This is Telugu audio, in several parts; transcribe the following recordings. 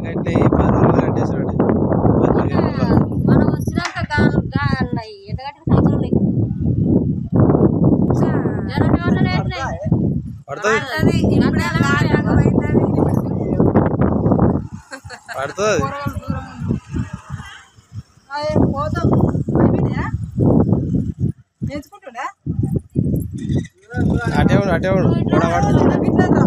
కట్టి పది రోజులు కట్టేసాడు మనం వచ్చినాక గాలు గాన్నాయి ఎంత కట్టిన సంవత్సరం ఉన్నాయి జనవరి వల్ల రేట్లే. పడుతుంది పడుతుంది ఇప్పుడే గాలి అగమైందని పడుతుంది కూరగాయలు దూరం ఉంది. అదే పోతాం అయిపోయినాయా నేర్చుకుంటుండే అటే ఉండు అటే ఉండు గొడవ పడుతుంది పిల్లలు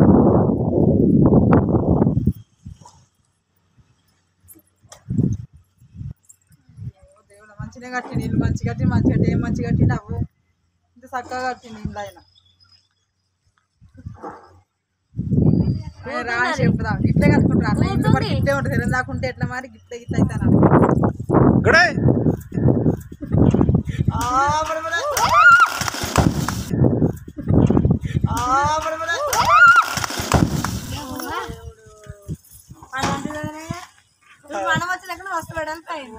దేవుడు మంచిగా కట్టిండు ఇల్లు మంచి కట్టి మంచి కట్టి ఏం మంచి కట్టిండు అవ్వు ఇంత చక్కగా కట్టిండు ఇల్లు ఆయన ఏ రా అని చెప్పుదాం ఇట్లే కట్టుకుంటారు అన్న ఇల్లు మరి ఇట్లే ఉంటుంది తెరం దాకుంటే ఎట్లా మరి గిట్ల గిట్ల అవుతాను గుడే మనం వచ్చినాక వస్తు పడాలి పైన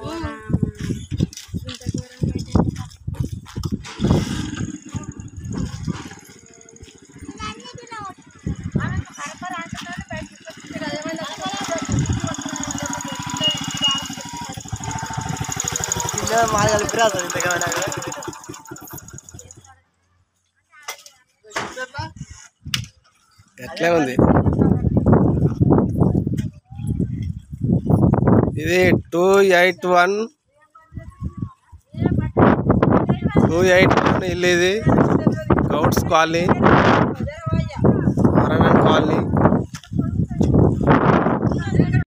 ఎట్లే ఉంది ఇది two eight one two eight one ఇల్లు ఇది గౌడ్స్ కాలనీ నారాయణ కాలనీ